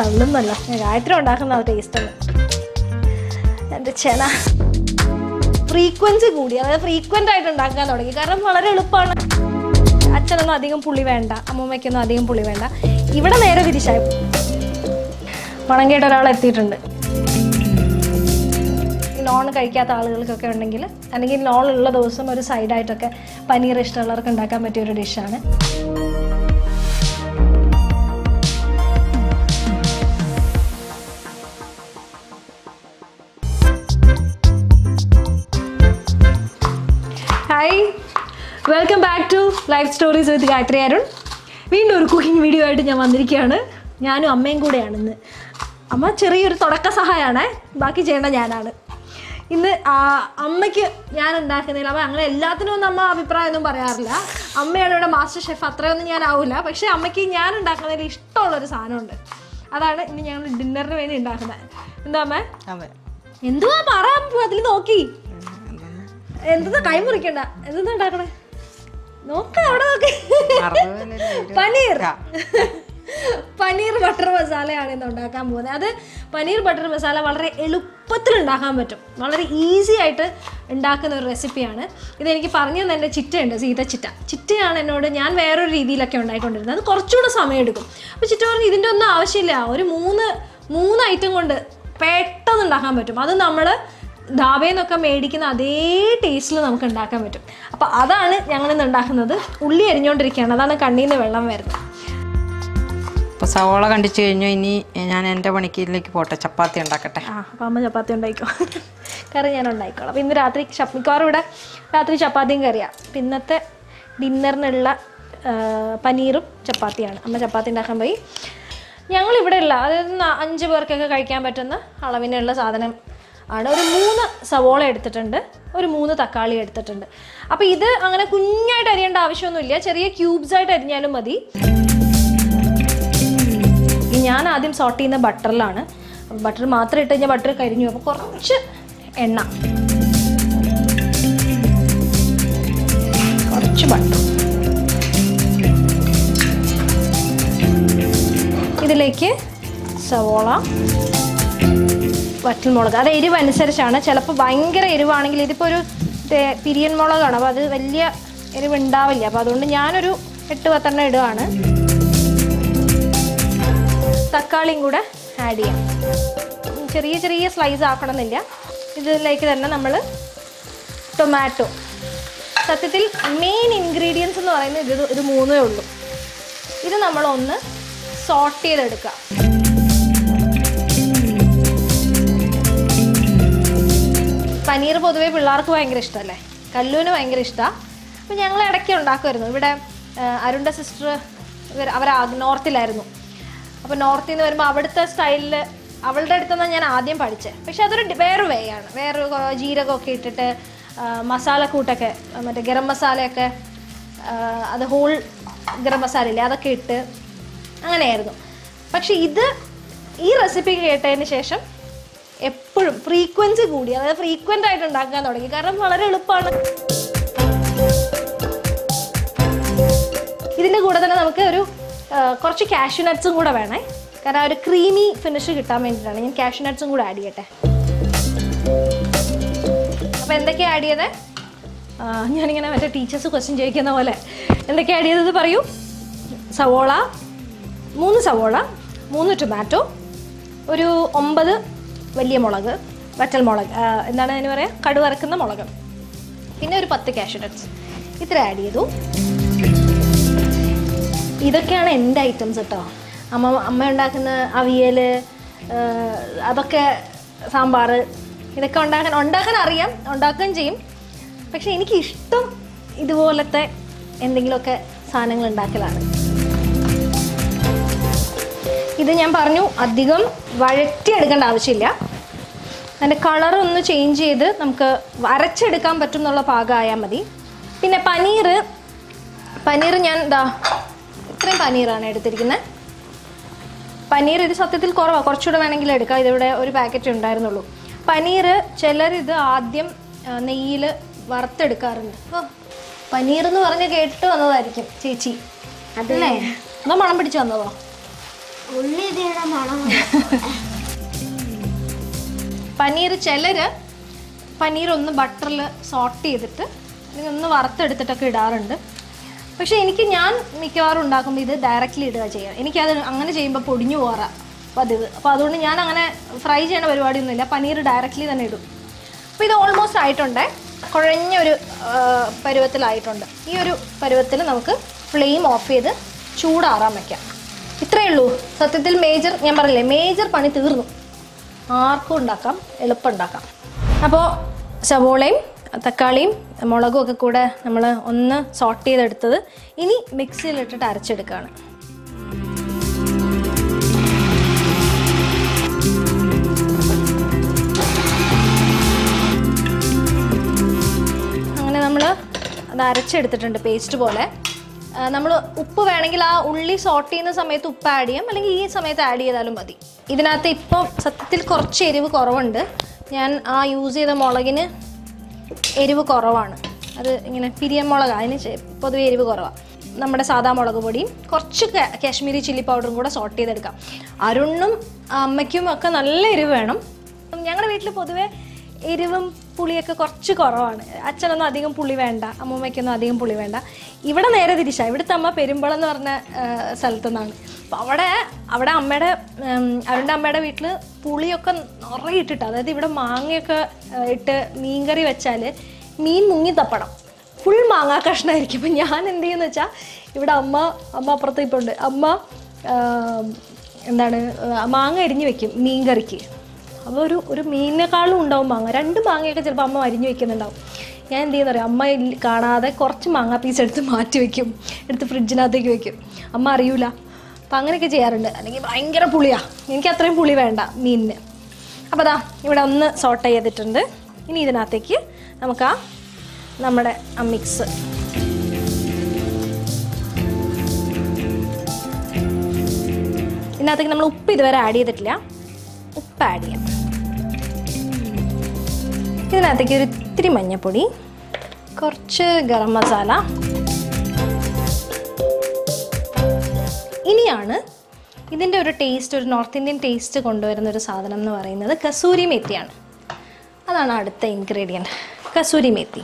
തള്ളുന്നല്ല ഞാൻ ഗായത്രി ഉണ്ടാക്കുന്ന ടേസ്റ്റ് ആണ് എൻ്റെ ചെന ഫ്രീക്വൻസി കൂടി അതായത് ഫ്രീക്വൻ്റ് ആയിട്ട് ഉണ്ടാക്കാൻ തുടങ്ങി കാരണം വളരെ എളുപ്പമാണ് അച്ഛനൊന്നും അധികം പുളി വേണ്ട അമ്മൂമ്മയ്ക്കൊന്നും അധികം പുളി വേണ്ട ഇവിടെ നേരെ തിരിച്ചായി പണം കേട്ട ഒരാൾ എത്തിയിട്ടുണ്ട് ഈ നോൺ കഴിക്കാത്ത ആളുകൾക്കൊക്കെ ഉണ്ടെങ്കിൽ അല്ലെങ്കിൽ നോൺ ഉള്ള ദിവസം ഒരു സൈഡായിട്ടൊക്കെ പനീർ ഇഷ്ടമുള്ളവർക്ക് ഉണ്ടാക്കാൻ പറ്റിയ ഒരു ഡിഷാണ് hi welcome back to life stories with Gayathri Arun വീണ്ടും ഒരു കുക്കിംഗ് വീഡിയോ ആയിട്ട് ഞാൻ വന്നിരിക്കുകയാണ് ഞാനും അമ്മയും കൂടെയാണ് ഇന്ന് അമ്മ ചെറിയൊരു തുടക്ക സഹായമാണേ ബാക്കി ചെയ്യേണ്ട ഞാനാണ് ഇന്ന് ആ, അമ്മയ്ക്ക് ഞാൻ ഉണ്ടാക്കുന്നതിൽ അമ്മ അങ്ങനെ എല്ലാത്തിനും ഒന്നും അമ്മ അഭിപ്രായമൊന്നും പറയാറില്ല അമ്മയാണ് ഇവിടെ മാസ്റ്റർ ഷെഫ് അത്രയൊന്നും ഞാൻ ആവില്ല പക്ഷേ അമ്മയ്ക്ക് ഞാൻ ഉണ്ടാക്കുന്നതിൽ ഇഷ്ടമുള്ളൊരു സാധനമുണ്ട് അതാണ് ഇന്ന് ഞങ്ങൾ ഡിന്നറിന് വേണ്ടി ഉണ്ടാക്കുന്നത് എന്താ അമ്മ അതെ എന്തുവാ പറ അതിൽ നോക്കി എന്താ കൈ മുറിക്കണ്ട എന്താ ഉണ്ടാക്കണേ നോക്ക അവിടെ നോക്ക് പനീർ പനീർ ബട്ടർ മസാലയാണ് ഇന്ന് ഉണ്ടാക്കാൻ പോകുന്നത് അത് പനീർ ബട്ടർ മസാല വളരെ എളുപ്പത്തിൽ ഉണ്ടാക്കാൻ പറ്റും വളരെ ഈസി ആയിട്ട് ഉണ്ടാക്കുന്ന ഒരു റെസിപ്പിയാണ് ഇതെനിക്ക് പറഞ്ഞു തന്നെ എൻ്റെ ചിറ്റയുണ്ട് സീത ചിറ്റ ചിറ്റയാണ് എന്നോട് ഞാൻ വേറൊരു രീതിയിലൊക്കെ ഉണ്ടായിക്കൊണ്ടിരുന്നത് അത് കുറച്ചുകൂടെ സമയമെടുക്കും അപ്പോൾ ചിറ്റ പറഞ്ഞു ഇതിൻ്റെ ഒന്നും ആവശ്യമില്ല ഒരു മൂന്ന് മൂന്ന് ഐറ്റം കൊണ്ട് പെട്ടെന്ന് ഉണ്ടാക്കാൻ പറ്റും അത് നമ്മൾ ധാബയിൽ നിന്നൊക്കെ മേടിക്കുന്ന അതേ ടേസ്റ്റിൽ നമുക്ക് ഉണ്ടാക്കാൻ പറ്റും അപ്പോൾ അതാണ് ഞങ്ങൾ ഇന്ന് ഉണ്ടാക്കുന്നത് ഉള്ളി അരിഞ്ഞുകൊണ്ടിരിക്കുകയാണ് അതാണ് കണ്ണിൽ നിന്ന് വെള്ളം വരുന്നത് ഇപ്പൊ സവോള കണ്ടിച്ചു കഴിഞ്ഞു ഇനി ഞാൻ എൻ്റെ പണിക്കിലേക്ക് പോട്ടെ ചപ്പാത്തി ഉണ്ടാക്കട്ടെ ആ അപ്പോൾ അമ്മ ചപ്പാത്തി ഉണ്ടായിക്കോ കറി ഞാൻ ഉണ്ടായിക്കോളാം അപ്പോൾ ഇന്ന് രാത്രി ചപ്പ് മിക്കവാറും ഇവിടെ രാത്രി ചപ്പാത്തിയും കറിയാണ് അപ്പം ഇന്നത്തെ ഡിന്നറിനുള്ള ആ, പനീറും ചപ്പാത്തിയാണ് അമ്മ ചപ്പാത്തി ഉണ്ടാക്കാൻ പോയി ഞങ്ങളിവിടെ ഉള്ള അതായത് ന- അഞ്ച് പേർക്കൊക്കെ കഴിക്കാൻ പറ്റുന്ന അളവിനുള്ള സാധനം ആണ് ഒരു മൂന്ന് സവോള എടുത്തിട്ടുണ്ട് ഒരു മൂന്ന് തക്കാളി എടുത്തിട്ടുണ്ട് അപ്പോൾ ഇത് അങ്ങനെ കുഞ്ഞായിട്ട് അരിയേണ്ട ആവശ്യമൊന്നുമില്ല ചെറിയ ക്യൂബ്സ് ആയിട്ട് അരിഞ്ഞാലും മതി ഈ ഞാൻ ആദ്യം സോട്ട് ചെയ്യുന്ന ബട്ടറിലാണ് ബട്ടർ മാത്രം ഇട്ട് കഴിഞ്ഞാൽ ബട്ടർ കരിഞ്ഞു അപ്പോൾ കുറച്ച് എണ്ണ കുറച്ച് ബട്ടർ ഇതിലേക്ക് സവോള വറ്റൽമുളക് അത് എരിവ് അനുസരിച്ചാണ് ചിലപ്പോൾ ഭയങ്കര എരിവാണെങ്കിൽ ഇതിപ്പോൾ ഒരു തേ- പിരിയൻ മുളകാണ് അപ്പോൾ അത് വലിയ എരിവ് ഉണ്ടാവില്ല അപ്പോൾ അതുകൊണ്ട് ഞാനൊരു എട്ട് പത്തെണ്ണം ഇടുകയാണ് തക്കാളിയും കൂടെ ആഡ് ചെയ്യാം ഉം, ചെറിയ ചെറിയ സ്ലൈസ് ആക്കണമെന്നില്ല ഇതിലേക്ക് തന്നെ നമ്മൾ ടൊമാറ്റോ സത്യത്തിൽ മെയിൻ ഇൻഗ്രീഡിയൻസ് എന്ന് പറയുന്നത് ഇത് ഇത് മൂന്നേ ഉള്ളൂ ഇത് നമ്മളൊന്ന് സോട്ട് ചെയ്തെടുക്കുക പനീർ പൊതുവേ പിള്ളേർക്ക് ഭയങ്കര ഇഷ്ടമല്ലേ കല്ലൂന് ഭയങ്കര ഇഷ്ടമാണ് അപ്പോൾ ഞങ്ങൾ ഇടയ്ക്ക് ഉണ്ടാക്കുമായിരുന്നു ഇവിടെ ആ, അരുണിൻ്റെ സിസ്റ്റർ ഇവർ അവർ നോർത്തിലായിരുന്നു അപ്പോൾ നോർത്തിൽ നിന്ന് വരുമ്പോൾ അവിടുത്തെ സ്റ്റൈലിൽ അവളുടെ അടുത്തുനിന്ന് ഞാൻ ആദ്യം പഠിച്ചത് പക്ഷെ അതൊരു ഡി- വേറൊരു വേ ആണ് വേറൊരു കൊ- ജീരകമൊക്കെ ഇട്ടിട്ട് ആ, മസാലക്കൂട്ടൊക്കെ ആ, മറ്റേ ഗരം മസാലയൊക്കെ ആ, അത് ഹോൾ ഗരം മസാല ഇല്ലേ അതൊക്കെ ഇട്ട് അങ്ങനെയായിരുന്നു പക്ഷെ ഇത് ഈ റെസിപ്പി കേട്ടതിന് ശേഷം എപ്പോഴും ഫ്രീക്വൻസി കൂടി അതായത് ഫ്രീക്വൻ്റ് ആയിട്ട് ഉണ്ടാക്കാൻ തുടങ്ങി കാരണം വളരെ എളുപ്പമാണ് ഇതിൻ്റെ കൂടെ തന്നെ നമുക്ക് ഒരു ആ, കുറച്ച് കാഷ്യൂ നട്ട്സും കൂടെ വേണേ കാരണം ആ ഒരു ക്രീമി ഫിനിഷ് കിട്ടാൻ വേണ്ടിയിട്ടാണ് ഞാൻ കാഷ്യൂ നട്ട്സും കൂടെ ആഡ് ചെയ്യട്ടെ അപ്പോൾ എന്തൊക്കെയാണ് ആഡ് ചെയ്തത് ആ, ഞാനിങ്ങനെ മറ്റേ ടീച്ചേഴ്സ് ക്വസ്റ്റ്യൻ ചോദിക്കുന്ന പോലെ എന്തൊക്കെയാണ് ആഡ് ചെയ്തത് പറയൂ സവോള മൂന്ന് സവോള മൂന്ന് ടൊമാറ്റോ ഒരു ഒമ്പത് വലിയ മുളക് വറ്റൽ മുളക് ആ, എന്താണ് അതിന് പറയുക കടുവറക്കുന്ന മുളക് പിന്നെ ഒരു പത്ത് കാഷ്യൂ നട്ട്സ് ഇത്ര ആഡ് ചെയ്തു ഇതൊക്കെയാണ് എൻ്റെ ഐറ്റംസ് കേട്ടോ അമ്മ അമ്മ ഉണ്ടാക്കുന്ന അവിയൽ അതൊക്കെ സാമ്പാർ ഇതൊക്കെ ഉണ്ടാക്കാൻ ഉണ്ടാക്കാൻ അറിയാം ഉണ്ടാക്കുകയും ചെയ്യും പക്ഷെ എനിക്ക് ഇഷ്ടം ഇതുപോലത്തെ എന്തെങ്കിലുമൊക്കെ സാധനങ്ങൾ ഉണ്ടാക്കലാണ് ഇത് ഞാൻ പറഞ്ഞു അധികം വഴറ്റിയെടുക്കേണ്ട ആവശ്യമില്ല അതിൻ്റെ കളർ ഒന്ന് ചേഞ്ച് ചെയ്ത് നമുക്ക് വരച്ചെടുക്കാൻ പറ്റും എന്നുള്ള പാകമായാൽ മതി പിന്നെ പനീർ പനീർ ഞാൻ എന്താ ഇത്രയും പനീറാണ് എടുത്തിരിക്കുന്നത് പനീർ ഇത് സത്യത്തിൽ കുറവാണ് കുറച്ചുകൂടെ വേണമെങ്കിൽ എടുക്കാം ഇതിവിടെ ഒരു പാക്കറ്റ് ഉണ്ടായിരുന്നുള്ളൂ പനീർ ചിലരിത് ആദ്യം നെയ്യിൽ വറുത്തെടുക്കാറുണ്ട് ഓ പനീർ എന്ന് പറഞ്ഞ് കേട്ടിട്ട് വന്നതായിരിക്കും ചേച്ചി അതല്ലേ എന്തോ മണം പിടിച്ച് വന്നതോ ഉള്ളി ഇതിയുടെ മണം പനീർ ചിലര് പനീർ ഒന്ന് ബട്ടറിൽ സോട്ട് ചെയ്തിട്ട് അല്ലെങ്കിൽ ഒന്ന് വറുത്തെടുത്തിട്ടൊക്കെ ഇടാറുണ്ട് പക്ഷേ എനിക്ക് ഞാൻ മിക്കവാറും ഉണ്ടാക്കുമ്പോൾ ഇത് ഡയറക്റ്റ്ലി ഇടുക ചെയ്യുക എനിക്കത് അങ്ങനെ ചെയ്യുമ്പോൾ പൊടിഞ്ഞു പോകാറ പതിവ് അപ്പോൾ അതുകൊണ്ട് ഞാൻ അങ്ങനെ ഫ്രൈ ചെയ്യണ പരിപാടിയൊന്നുമില്ല പനീർ ഡയറക്റ്റ്ലി തന്നെ ഇടും അപ്പോൾ ഇത് ഓൾമോസ്റ്റ് ആയിട്ടുണ്ട് കുഴഞ്ഞൊരു ആ, പരുവത്തിലായിട്ടുണ്ട് ഈ ഒരു പരുവത്തിൽ നമുക്ക് ഫ്ലെയിം ഓഫ് ചെയ്ത് ചൂടാറാൻ വയ്ക്കാം ഇത്രയേ ഉള്ളൂ സത്യത്തിൽ മേജർ ഞാൻ പറഞ്ഞില്ലേ മേജർ പണി തീർന്നു ആർക്കും ഉണ്ടാക്കാം എളുപ്പം ഉണ്ടാക്കാം അപ്പോൾ സവോളയും തക്കാളിയും മുളകും ഒക്കെ കൂടെ നമ്മൾ ഒന്ന് സോട്ട് ചെയ്തെടുത്തത് ഇനി മിക്സിയിലിട്ടിട്ട് അരച്ചെടുക്കുകയാണ് അങ്ങനെ നമ്മൾ അത് അരച്ചെടുത്തിട്ടുണ്ട് പേസ്റ്റ് പോലെ നമ്മൾ ഉപ്പ് വേണമെങ്കിൽ ആ ഉള്ളി സോട്ട് ചെയ്യുന്ന സമയത്ത് ഉപ്പ് ആഡ് ചെയ്യാം അല്ലെങ്കിൽ ഈ സമയത്ത് ആഡ് ചെയ്താലും മതി ഇതിനകത്ത് ഇപ്പം സത്യത്തിൽ കുറച്ച് എരിവ് കുറവുണ്ട് ഞാൻ ആ യൂസ് ചെയ്ത മുളകിന് എരിവ് കുറവാണ് അത് ഇങ്ങനെ പിരിയൻ മുളക് അതിന് ചെ- പൊതുവെ എരിവ് കുറവാണ് നമ്മുടെ സാധാ മുളക് പൊടിയും കുറച്ച് കാ- കാശ്മീരി ചില്ലി പൗഡറും കൂടെ സോട്ട് ചെയ്തെടുക്കാം അരുണും അമ്മയ്ക്കും ഒക്കെ നല്ല എരിവ് വേണം ഞങ്ങളുടെ വീട്ടിൽ പൊതുവെ എരിവും പുളിയൊക്കെ കുറച്ച് കുറവാണ് അച്ഛനൊന്നും അധികം പുളി വേണ്ട അമ്മൂമ്മയ്ക്കൊന്നും അധികം പുളി വേണ്ട ഇവിടെ നേരെ തിരിച്ചാണ് ഇവിടുത്തെ അമ്മ പെരുമ്പളം എന്ന് പറഞ്ഞ ആ, സ്ഥലത്തു നിന്നാണ് അപ്പോൾ അവിടെ അവിടെ അമ്മയുടെ ഉം, അരുണിൻ്റെ അമ്മയുടെ വീട്ടിൽ പുളിയൊക്കെ നിറയെ ഇട്ടിട്ട് അതായത് ഇവിടെ മാങ്ങയൊക്കെ ആ, ഇട്ട് മീൻകറി വെച്ചാൽ മീൻ മുങ്ങി തപ്പണം ഫുൾ മാങ്ങാ കഷ്ണമായിരിക്കും അപ്പം ഞാൻ എന്ത് ചെയ്യുന്ന വെച്ചാൽ ഇവിടെ അമ്മ അമ്മ അപ്പുറത്ത് ഇപ്പോൾ ഉണ്ട് അമ്മ ആ, എന്താണ് ആ, മാങ്ങ അരിഞ്ഞ് വെക്കും മീൻ കറിക്ക് അപ്പോൾ ഒരു ഒരു മീനിനെക്കാളും ഉണ്ടാവും മാങ്ങ രണ്ട് മാങ്ങയൊക്കെ ചിലപ്പോൾ അമ്മ അരിഞ്ഞ് വെക്കുന്നുണ്ടാവും ഞാൻ എന്ത് ചെയ്യുന്ന അറിയാം അമ്മ ഇല്ല- കാണാതെ കുറച്ച് മാങ്ങ പീസ് എടുത്ത് മാറ്റി വെക്കും എടുത്ത് ഫ്രിഡ്ജിനകത്തേക്ക് വെക്കും അമ്മ അറിയൂല അപ്പം അങ്ങനെയൊക്കെ ചെയ്യാറുണ്ട് അല്ലെങ്കിൽ ഭയങ്കര പുളിയാണ് എനിക്ക് അത്രയും പുളി വേണ്ട മീനിന് അപ്പോൾ അതാ ഇവിടെ ഒന്ന് സോട്ട് ചെയ്തിട്ടുണ്ട് ഇനി ഇതിനകത്തേക്ക് നമുക്ക് ആ നമ്മുടെ ആ മിക്സ് ഇതിനകത്തേക്ക് നമ്മൾ ഉപ്പ് ഇതുവരെ ആഡ് ചെയ്തിട്ടില്ല ഉപ്പ് ആഡ് ചെയ്യാം ഇതിനകത്തേക്ക് ഒരു ഇത്തിരി മഞ്ഞൾപ്പൊടി കുറച്ച് ഗരം മസാല ഇനിയാണ് ഇതിൻ്റെ ഒരു ടേസ്റ്റ് ഒരു നോർത്ത് ഇന്ത്യൻ ടേസ്റ്റ് കൊണ്ടുവരുന്ന ഒരു സാധനം എന്ന് പറയുന്നത് കസൂരി മെത്തിയാണ് അതാണ് അടുത്ത ഇൻഗ്രീഡിയൻറ്റ് കസൂരി മെത്തി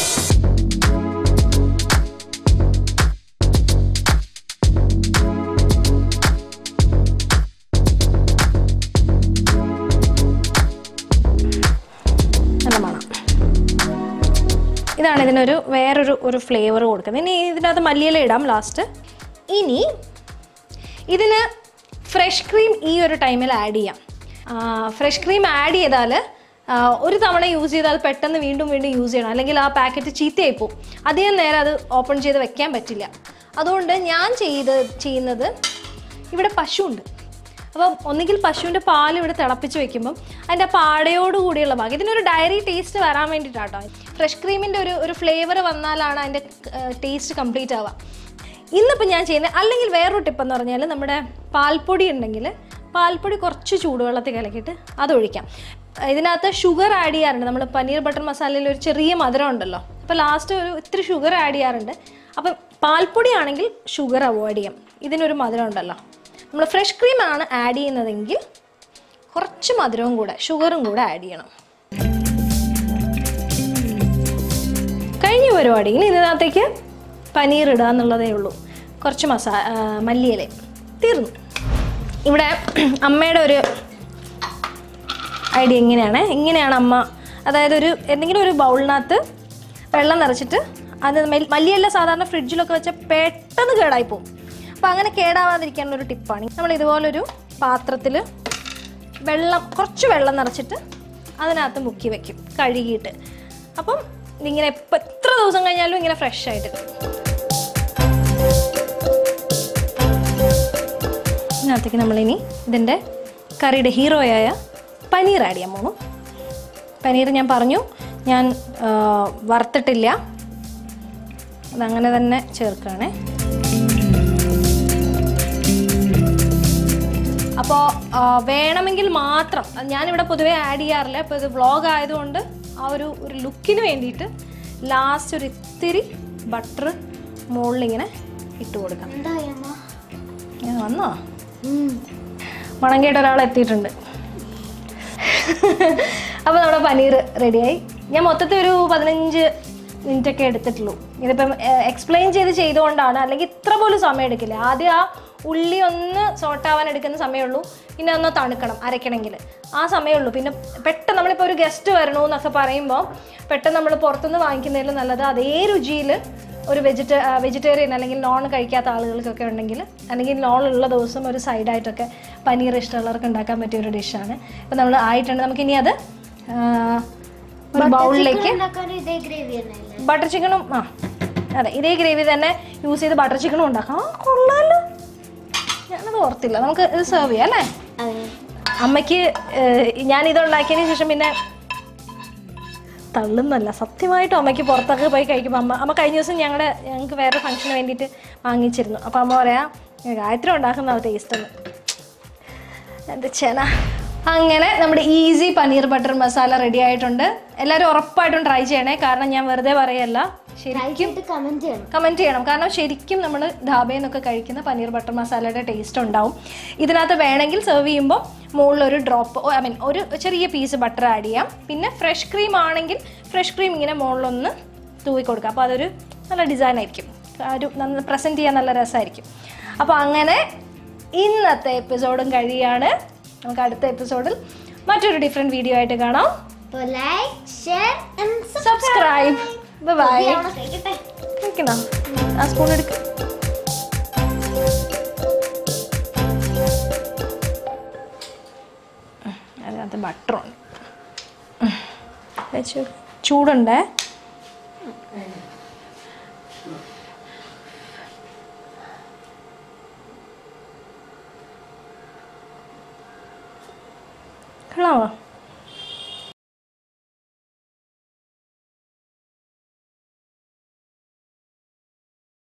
നല്ല മണം ഇതാണ് ഇതിനൊരു വേറൊരു ഒരു ഫ്ലേവർ കൊടുക്കുന്നത് ഇനി ഇതിനകത്ത് മല്ലിയില ഇടാം ലാസ്റ്റ് ഇനി ഇതിന് ഫ്രഷ് ക്രീം ഈ ഒരു ടൈമിൽ ആഡ് ചെയ്യാം ഫ്രഷ് ക്രീം ആഡ് ചെയ്താൽ ആ, ഒരു തവണ യൂസ് ചെയ്താൽ പെട്ടെന്ന് വീണ്ടും വീണ്ടും യൂസ് ചെയ്യണം അല്ലെങ്കിൽ ആ പാക്കറ്റ് ചീത്തയായി പോകും അധികം നേരം അത് ഓപ്പൺ ചെയ്ത് വെക്കാൻ പറ്റില്ല അതുകൊണ്ട് ഞാൻ ചെയ്ത് ചെയ്യുന്നത് ഇവിടെ പശുവുണ്ട് അപ്പം ഒന്നുകിൽ പശുവിൻ്റെ പാൽ ഇവിടെ തിളപ്പിച്ച് വെക്കുമ്പം അതിൻ്റെ പാടയോട് കൂടിയുള്ള ഭാഗം ഇതിനൊരു ഡയറി ടേസ്റ്റ് വരാൻ വേണ്ടിയിട്ടാട്ടോ ഫ്രഷ് ക്രീമിൻ്റെ ഒരു ഒരു ഫ്ലേവർ വന്നാലാണ് അതിൻ്റെ ടേസ്റ്റ് കംപ്ലീറ്റ് ആവുക ഇന്നിപ്പോൾ ഞാൻ ചെയ്യുന്നത് അല്ലെങ്കിൽ വേറൊരു ടിപ്പ് എന്ന് പറഞ്ഞാൽ നമ്മുടെ പാൽപ്പൊടി ഉണ്ടെങ്കിൽ പാൽപ്പൊടി കുറച്ച് ചൂടുവെള്ളത്തിൽ കലക്കിയിട്ട് അതൊഴിക്കാം ഇതിനകത്ത് ഷുഗർ ആഡ് ചെയ്യാറുണ്ട് നമ്മൾ പനീർ ബട്ടർ മസാലയിൽ ഒരു ചെറിയ മധുരം ഉണ്ടല്ലോ അപ്പോൾ ലാസ്റ്റ് ഒരു ഇത്തിരി ഷുഗർ ആഡ് ചെയ്യാറുണ്ട് അപ്പം പാൽപ്പൊടി ആണെങ്കിൽ ഷുഗർ അവോയ്ഡ് ചെയ്യാം ഇതിനൊരു മധുരം ഉണ്ടല്ലോ നമ്മൾ ഫ്രഷ് ക്രീമാണ് ആഡ് ചെയ്യുന്നതെങ്കിൽ കുറച്ച് മധുരവും കൂടെ ഷുഗറും കൂടെ ആഡ് ചെയ്യണം കഴിഞ്ഞ പരിപാടി ഇനി ഇതിനകത്തേക്ക് പനീർ ഇടുക എന്നുള്ളതേ ഉള്ളൂ കുറച്ച് മസാ ആ, മല്ലിയില തീർന്നു ഇവിടെ അമ്മയുടെ ഒരു ഐഡിയ ഇങ്ങനെയാണ് ഇങ്ങനെയാണ് അമ്മ അതായത് ഒരു എന്തെങ്കിലും ഒരു ബൗളിനകത്ത് വെള്ളം നിറച്ചിട്ട് അത് മെൽ- മല്ലിയില സാധാരണ ഫ്രിഡ്ജിലൊക്കെ വെച്ചാൽ പെട്ടെന്ന് കേടായി പോകും അപ്പോൾ അങ്ങനെ കേടാവാതിരിക്കാനുള്ള ഒരു ടിപ്പാണ് നമ്മൾ ഇതുപോലൊരു പാത്രത്തിൽ വെള്ളം കുറച്ച് വെള്ളം നിറച്ചിട്ട് അതിനകത്ത് മുക്കി വെക്കും കഴുകിയിട്ട് അപ്പം ഇതിങ്ങനെ എപ്പോൾ എത്ര ദിവസം കഴിഞ്ഞാലും ഇങ്ങനെ ഫ്രഷ് ആയിട്ട് കിട്ടും. ഇതിനകത്തേക്ക് നമ്മളിനി ഇതിൻ്റെ കറിയുടെ ഹീറോയായ പനീർ ആഡ് ചെയ്യാൻ പോണു പനീർ ഞാൻ പറഞ്ഞു ഞാൻ ആ, വറുത്തിട്ടില്ല അതങ്ങനെ തന്നെ ചേർക്കുകയാണേ അപ്പോൾ വേണമെങ്കിൽ മാത്രം അത് ഞാനിവിടെ പൊതുവേ ആഡ് ചെയ്യാറില്ല ഇപ്പോൾ ഇത് വ്ളോഗ് ആയതുകൊണ്ട് ആ ഒരു ഒരു ലുക്കിന് വേണ്ടിയിട്ട് ലാസ്റ്റ് ഒരു ഇത്തിരി ബട്ടർ മുകളിലിങ്ങനെ ഇട്ട് കൊടുക്കാം എന്താ അമ്മ ഇങ്ങനെ വന്നോ മണം കേട്ട ഒരാൾ എത്തിയിട്ടുണ്ട് അപ്പോൾ നമ്മുടെ പനീർ റെഡിയായി ഞാൻ മൊത്തത്തിൽ ഒരു പതിനഞ്ച് മിനിറ്റ് ഒക്കെ എടുത്തിട്ടുള്ളൂ ഇതിപ്പം എക്സ്പ്ലെയിൻ ചെയ്ത് ചെയ്തുകൊണ്ടാണ് അല്ലെങ്കിൽ ഇത്ര പോലും സമയം എടുക്കില്ല ആദ്യം ആ ഉള്ളി ഒന്ന് സോട്ടാവാൻ എടുക്കുന്ന സമയമുള്ളൂ പിന്നെ ഒന്ന് തണുക്കണം അരയ്ക്കണമെങ്കിൽ ആ സമയമുള്ളൂ പിന്നെ പെട്ടെന്ന് നമ്മളിപ്പോൾ ഒരു ഗസ്റ്റ് വരണു എന്നൊക്കെ പറയുമ്പോൾ പെട്ടെന്ന് നമ്മൾ പുറത്തുനിന്ന് വാങ്ങിക്കുന്നതിലും നല്ലത് അതേ രുചിയിൽ ഒരു വെജിറ്റ വെജിറ്റേറിയൻ അല്ലെങ്കിൽ നോൺ കഴിക്കാത്ത ആളുകൾക്കൊക്കെ ഉണ്ടെങ്കിൽ അല്ലെങ്കിൽ നോൺ ഉള്ള ദിവസം ഒരു സൈഡായിട്ടൊക്കെ പനീർ ഇഷ്ടമുള്ളവർക്ക് ഉണ്ടാക്കാൻ പറ്റിയ ഒരു ഡിഷാണ് ഇപ്പം നമ്മൾ ആയിട്ടുണ്ട് നമുക്കിനി അത് ആ, ഒരു ബൗളിലേക്ക് ഉണ്ടാക്കാൻ ഇതേ ഗ്രേവി തന്നെ ബട്ടർ ചിക്കനും ആ അതെ ഇതേ ഗ്രേവി തന്നെ യൂസ് ചെയ്ത് ബട്ടർ ചിക്കനും ഉണ്ടാക്കാം ആ കൊള്ളാലോ ഞാനത് ഓർത്തില്ല നമുക്ക് ഇത് സെർവ് ചെയ്യാം അല്ലേ അതെ അമ്മയ്ക്ക് ഏഹ്, ഞാനിത് ഉണ്ടാക്കിയതിന് ശേഷം പിന്നെ തള്ളുന്നല്ല സത്യമായിട്ടും അമ്മയ്ക്ക് പുറത്തൊക്കെ പോയി കഴിക്കുമ്പോൾ അമ്മ അമ്മ കഴിഞ്ഞ ദിവസം ഞങ്ങളുടെ ഞങ്ങൾക്ക് വേറെ ഫംഗ്ഷന് വേണ്ടിയിട്ട് വാങ്ങിച്ചിരുന്നു അപ്പോൾ അമ്മ പറയാ ഗായത്രി ഉണ്ടാക്കുന്ന ടേസ്റ്റ് എന്ന് എൻ്റെ ചെന അങ്ങനെ നമ്മുടെ easy paneer butter masala ready ആയിട്ടുണ്ട് എല്ലാവരും ഉറപ്പായിട്ടും ട്രൈ ചെയ്യണേ കാരണം ഞാൻ വെറുതെ പറയല്ല ശരി ട്രൈ ചെയ്തിട്ട് കമന്റ് ചെയ്യണം കമൻറ്റ് ചെയ്യണം കാരണം ശരിക്കും നമ്മൾ ധാബയിൽ നിന്നൊക്കെ കഴിക്കുന്ന പനീർ ബട്ടർ മസാലയുടെ ടേസ്റ്റ് ഉണ്ടാവും ഇതിനകത്ത് വേണമെങ്കിൽ സെർവ് ചെയ്യുമ്പോൾ മുകളിലൊരു ഡ്രോപ്പ് ഐ മീൻ ഒരു ചെറിയ പീസ് ബട്ടർ ആഡ് ചെയ്യാം പിന്നെ ഫ്രഷ് ക്രീം ആണെങ്കിൽ ഫ്രഷ് ക്രീം ഇങ്ങനെ മുകളിലൊന്ന് തൂവി കൊടുക്കാം അപ്പോൾ അതൊരു നല്ല ഡിസൈൻ ആയിരിക്കും ആ ഒരു നന്ന പ്രസൻറ്റ് ചെയ്യാൻ നല്ല രസമായിരിക്കും അപ്പോൾ അങ്ങനെ ഇന്നത്തെ എപ്പിസോഡും കഴിയാണ് നമുക്ക് അടുത്ത എപ്പിസോഡിൽ മറ്റൊരു ഡിഫറെൻറ്റ് വീഡിയോ ആയിട്ട് കാണാം അപ്പോൾ like share and subscribe bye കഴിക്കട്ടെ കഴിക്കണോ ആ സ്പൂൺ എടുക്ക അതിനകത്ത് ബട്ടറുണ്ട് വെച്ചു ചൂടുണ്ടേ കൊള്ളാമോ